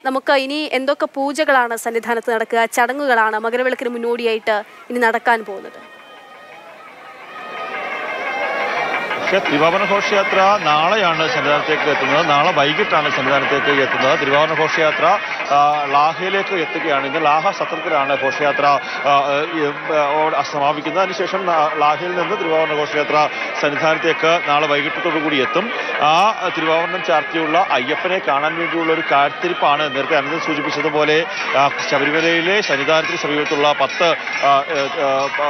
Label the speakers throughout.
Speaker 1: നമുക്ക് ഇനി എന്തൊക്കെ പൂജകളാണ് സന്നിധാനത്ത് നടക്കുക ചടങ്ങുകളാണ് മകരവിളക്കിന് മുന്നോടിയായിട്ട് ഇനി നടക്കാൻ പോകുന്നത്
Speaker 2: പക്ഷേ തിരുവാഭരണ ഘോഷയാത്ര നാളെയാണ് സന്നിധാനത്തേക്ക് എത്തുന്നത് നാളെ വൈകിട്ടാണ് സന്നിധാനത്തേക്ക് എത്തുന്നത് തിരുവാഭരണ ഘോഷയാത്ര ആ, ലാഹയിലേക്ക് എത്തുകയാണ് ഇന്ന് ലാഹ സത്രത്തിലാണ് ഘോഷയാത്ര ആ, ഈ, ആ, ഓട് സമാപിക്കുന്നത് അതിനുശേഷം ലാ- ലാഹയിൽ നിന്ന് തിരുവാഭരണ ഘോഷയാത്ര സന്നിധാനത്തേക്ക് നാളെ വൈകിട്ടത്തോടു കൂടി എത്തും ആ തിരുവാഭരണം ചാർത്തിയുള്ള അയ്യപ്പനെ കാണാൻ വേണ്ടിയുള്ള ഒരു കാത്തിരിപ്പാണ് നേരത്തെ അനന്തൻ സൂചിപ്പിച്ചതുപോലെ ആ, ശബരിമലയിലെ സന്നിധാനത്തിന് സമീപത്തുള്ള പത്ത് ആ, ഏ, ആ, ആ,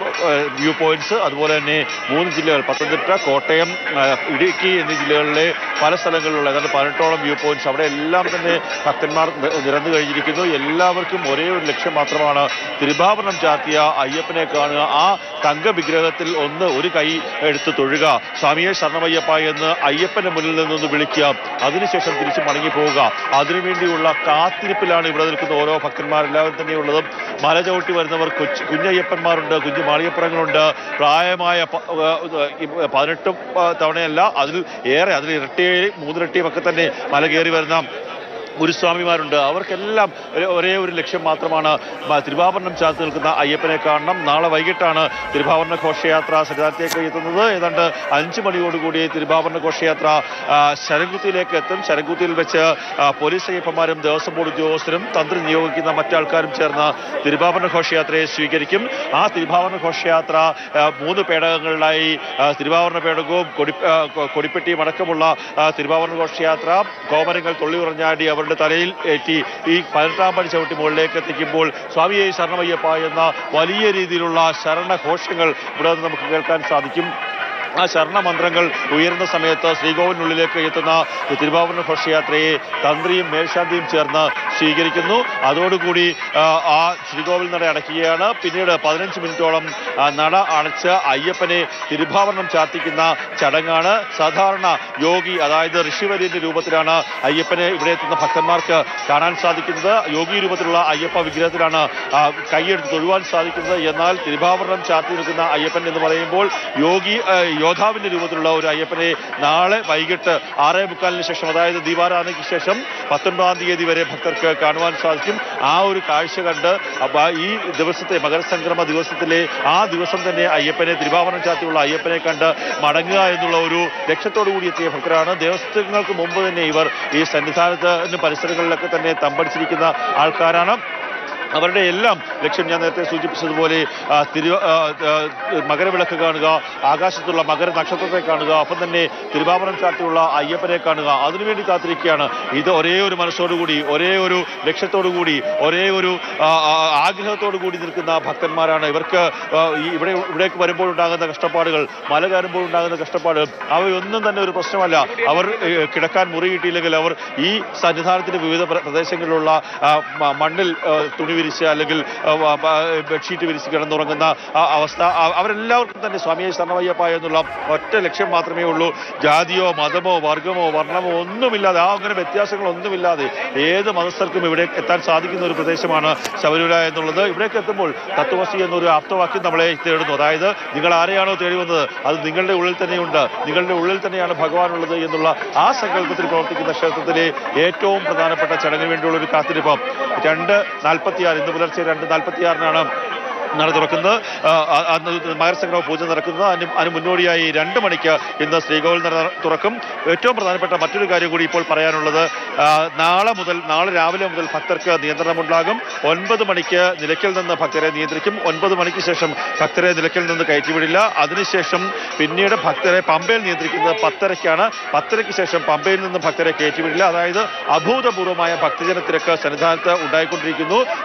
Speaker 2: വ്യൂ പോയിന്റ്സ് അതുപോലെ തന്നെ മൂന്ന് ജില്ലകൾ പത്തനംതിട്ട കോട്ടയം ആ, ഇടുക്കി എന്നീ ജില്ലകളിലെ പല സ്ഥലങ്ങളിലുള്ള ഏതാണ്ട് പതിനെട്ടോളം വ്യൂ പോയിന്റ്സ് അവിടെ എല്ലാം തന്നെ ഭക്തന്മാർ നി- നിരന്നു കഴിഞ്ഞിരിക്കുന്നു എല്ലാവർക്കും ഒരേ ഒരു ലക്ഷ്യം മാത്രമാണ് തിരുവാഭരണം ചാർത്തിയ അയ്യപ്പനെ കാണുക ആ തങ്ക വിഗ്രഹത്തിൽ ഒന്ന് ഒരു കൈ എടുത്ത് തൊഴുക സ്വാമിയെ ശരണമയ്യപ്പ എന്ന് അയ്യപ്പന്റെ മുന്നിൽ നിന്നൊന്ന് വിളിക്കുക അതിനുശേഷം തിരിച്ച് മടങ്ങി പോവുക അതിനുവേണ്ടിയുള്ള കാത്തിരിപ്പിലാണ് ഇവിടെ നിൽക്കുന്ന ഓരോ ഭക്തന്മാരെല്ലാവരും തന്നെയുള്ളതും മല ചവിട്ടി വരുന്നവർ കൊച്ചു കുഞ്ഞയ്യപ്പന്മാരുണ്ട് കുഞ്ഞു മാളിയപ്പുറങ്ങളുണ്ട് പ്രായമായ പ- ഏഹ് ഈ പതിനെട്ടും ആ, തവണയല്ല അതിൽ ഏറെ അതിൽ ഇരട്ടിയും മൂന്നിരട്ടിയും ഒക്കെ തന്നെ മല കയറി വരുന്ന ഗുരുസ്വാമിമാരുണ്ട് അവർക്കെല്ലാം ഒരു- ഒരേ ഒരു ലക്ഷ്യം മാത്രമാണ് മ- തിരുവാഭരണം ചാർത്ത് നിൽക്കുന്ന അയ്യപ്പനെ കാണണം നാളെ വൈകിട്ടാണ് തിരുവാഭരണ ഘോഷയാത്ര സന്നിധാനത്തേക്ക് എത്തുന്നത് ഏതാണ്ട് അഞ്ച് മണിയോടുകൂടി തിരുവാഭരണ ഘോഷയാത്ര ആ, ശരംകുത്തിയിലേക്ക് എത്തും ശരംകുത്തിയിൽ വെച്ച് ആ, പോലീസ് അയ്യപ്പന്മാരും ദേവസ്വം ബോർഡ് ഉദ്യോഗസ്ഥരും തന്ത്രി നിയോഗിക്കുന്ന മറ്റാൾക്കാരും ചേർന്ന് തിരുവാഭരണ ഘോഷയാത്രയെ സ്വീകരിക്കും ആ തിരുവാഭരണ ഘോഷയാത്ര ആ, മൂന്ന് പേടകങ്ങളിലായി ആ, തിരുവാഭരണ പേടകവും കൊടി ആ, കൊ- കൊടിപ്പെട്ടിയും അടക്കമുള്ള ആ, തിരുവാഭരണ ഘോഷയാത്ര കോമരങ്ങൾ തൊള്ളി ഉറഞ്ഞാടി അവരുടെ തലയിൽ ഏറ്റി ഈ പതിനെട്ടാം പടി ചവിട്ടി മുകളിലേക്ക് എത്തിക്കുമ്പോൾ സ്വാമിയെ ശരണമയ്യപ്പ എന്ന വലിയ രീതിയിലുള്ള ശരണഘോഷങ്ങൾ ഇവിടെ നിന്ന് നമുക്ക് കേൾക്കാൻ സാധിക്കും ആ ശരണമന്ത്രങ്ങൾ ഉയരുന്ന സമയത്ത് ശ്രീകോവിലിനുള്ളിലേക്ക് എത്തുന്ന തിരുവാഭരണ ഘോഷയാത്രയെ തന്ത്രിയും മേൽശാന്തിയും ചേർന്ന് സ്വീകരിക്കുന്നു അതോടുകൂടി ആ, ആ ശ്രീകോവിൽ നട അടയ്ക്കുകയാണ് പിന്നീട് പതിനഞ്ച് മിനിറ്റോളം ആ, നട അടച്ച് അയ്യപ്പനെ തിരുവാഭരണം ചാർത്തിക്കുന്ന ചടങ്ങാണ് സാധാരണ യോഗി അതായത് ഋഷിവര്യന്റെ രൂപത്തിലാണ് അയ്യപ്പനെ ഇവിടെ എത്തുന്ന ഭക്തന്മാർക്ക് കാണാൻ സാധിക്കുന്നത് യോഗി രൂപത്തിലുള്ള അയ്യപ്പ വിഗ്രഹത്തിലാണ് ആ, കൈയെടുത്ത് തൊഴുവാൻ സാധിക്കുന്നത് എന്നാൽ തിരുവാഭരണം ചാർത്തി നിൽക്കുന്ന അയ്യപ്പൻ എന്ന് പറയുമ്പോൾ യോഗി ആ, യോദ്ധാവിന്റെ രൂപത്തിലുള്ള ഒരു അയ്യപ്പനെ നാളെ വൈകിട്ട് ആറേ മുക്കാലിന് ശേഷം അതായത് ദീപാരാധനയ്ക്ക് ശേഷം പത്തൊൻപതാം തീയതി വരെ ഭക്തർക്ക് കാണുവാൻ സാധിക്കും ആ ഒരു കാഴ്ച കണ്ട് അപ്പൊ ഈ ദിവസത്തെ മകരസംക്രമ ദിവസത്തിലെ ആ ദിവസം തന്നെ അയ്യപ്പനെ തിരുവാഭരണം ചാർത്തിയുള്ള അയ്യപ്പനെ കണ്ട് മടങ്ങുക എന്നുള്ള ഒരു ലക്ഷ്യത്തോടു കൂടി എത്തിയ ഭക്തരാണ് ദേവസ്ഥങ്ങൾക്ക് മുമ്പ് തന്നെ ഇവർ ഈ സന്നിധാനത്തിന് പരിസരങ്ങളിലൊക്കെ തന്നെ തമ്പടിച്ചിരിക്കുന്ന ആൾക്കാരാണ് അവരുടെ എല്ലാം ലക്ഷ്യം ഞാൻ നേരത്തെ സൂചിപ്പിച്ചതുപോലെ ആ, തിരു ആ, ആ, മകരവിളക്ക് കാണുക ആകാശത്തുള്ള മകര നക്ഷത്രത്തെ കാണുക ഒപ്പം തന്നെ തിരുവാഭരണം ചാർത്തിയുള്ള അയ്യപ്പനെ കാണുക അതിനുവേണ്ടി കാത്തിരിക്കുകയാണ് ഇത് ഒരേ ഒരു മനസ്സോടുകൂടി ഒരേ ഒരു ലക്ഷ്യത്തോടുകൂടി ഒരേ ഒരു ആ, ആ, ആഗ്രഹത്തോടു കൂടി നിൽക്കുന്ന ഭക്തന്മാരാണ് ഇവർക്ക് ആ, ഈ ഇവിടെ ഇവിടേക്ക് വരുമ്പോൾ ഉണ്ടാകുന്ന കഷ്ടപ്പാടുകൾ മല കയറുമ്പോൾ ഉണ്ടാകുന്ന കഷ്ടപ്പാട് അവയൊന്നും തന്നെ ഒരു പ്രശ്നമല്ല അവർ ഏ, കിടക്കാൻ മുറി കിട്ടിയില്ലെങ്കിൽ അവർ ഈ സന്നിധാനത്തിന്റെ വിവിധ പ്ര- പ്രദേശങ്ങളിലുള്ള ആ, മ- മണ്ണിൽ ആ, തുണി വിരിച്ച് അല്ലെങ്കിൽ ആ, വ- പ- ബെഡ്ഷീറ്റ് വിരിച്ച് കിടന്നുറങ്ങുന്ന ആ അവസ്ഥ ആ- അവരെല്ലാവർക്കും തന്നെ സ്വാമിയെ ശരണമയ്യപ്പ എന്നുള്ള ഒറ്റ ലക്ഷ്യം മാത്രമേ ഉള്ളൂ ജാതിയോ മതമോ വർഗമോ വർണ്ണമോ ഒന്നുമില്ലാതെ ആ അങ്ങനെ വ്യത്യാസങ്ങളൊന്നുമില്ലാതെ ഏത് മതസ്ഥർക്കും ഇവിടെ എത്താൻ സാധിക്കുന്ന ഒരു പ്രദേശമാണ് ശബരിമല എന്നുള്ളത് ഇവിടേക്ക് എത്തുമ്പോൾ തത്വമസി എന്നൊരു ആപ്തവാക്യം നമ്മളെ തേടുന്നു അതായത് നിങ്ങൾ ആരെയാണോ തേടി വന്നത് അത് നിങ്ങളുടെ ഉള്ളിൽ തന്നെയുണ്ട് നിങ്ങളുടെ ഉള്ളിൽ തന്നെയാണ് ഭഗവാനുള്ളത് എന്നുള്ള ആ സങ്കല്പത്തിൽ പ്രവർത്തിക്കുന്ന ക്ഷേത്രത്തിലെ ഏറ്റവും പ്രധാനപ്പെട്ട ചടങ്ങിന് വേണ്ടിയുള്ള ഒരു കാത്തിരിപ്പ് രണ്ട് നാൽപ്പത്തിയാറ് ഇന്ന് പുലർച്ചെ രണ്ട് നാൽപ്പത്തിയാറിനാണ് നട തുറക്കുന്നത് ആ, ആ, അന്ന് മകരസംക്രമ പൂജ നടക്കുന്നത് അതിന് അതിന് മുന്നോടിയായി രണ്ട് മണിക്ക് ഇന്ന് ശ്രീകോവിൽ നട തുറക്കും ഏറ്റവും പ്രധാനപ്പെട്ട മറ്റൊരു കാര്യം കൂടി ഇപ്പോൾ പറയാനുള്ളത് ആ, നാളെ മുതൽ നാളെ രാവിലെ മുതൽ ഭക്തർക്ക് നിയന്ത്രണമുണ്ടാകും ഒൻപത് മണിക്ക് നിലയ്ക്കൽ നിന്ന് ഭക്തരെ നിയന്ത്രിക്കും ഒൻപത് മണിക്ക് ശേഷം ഭക്തരെ നിലയ്ക്കൽ നിന്ന് കയറ്റിവിടില്ല അതിനുശേഷം പിന്നീട് ഭക്തരെ പമ്പയിൽ നിയന്ത്രിക്കുന്നത് പത്തരയ്ക്കാണ് പത്തരയ്ക്ക് ശേഷം പമ്പയിൽ നിന്ന് ഭക്തരെ കയറ്റിവിടില്ല അതായത് അഭൂതപൂർവമായ ഭക്തജന തിരക്ക് സന്നിധാനത്ത് ഉണ്ടായിക്കൊണ്ടിരിക്കുന്നു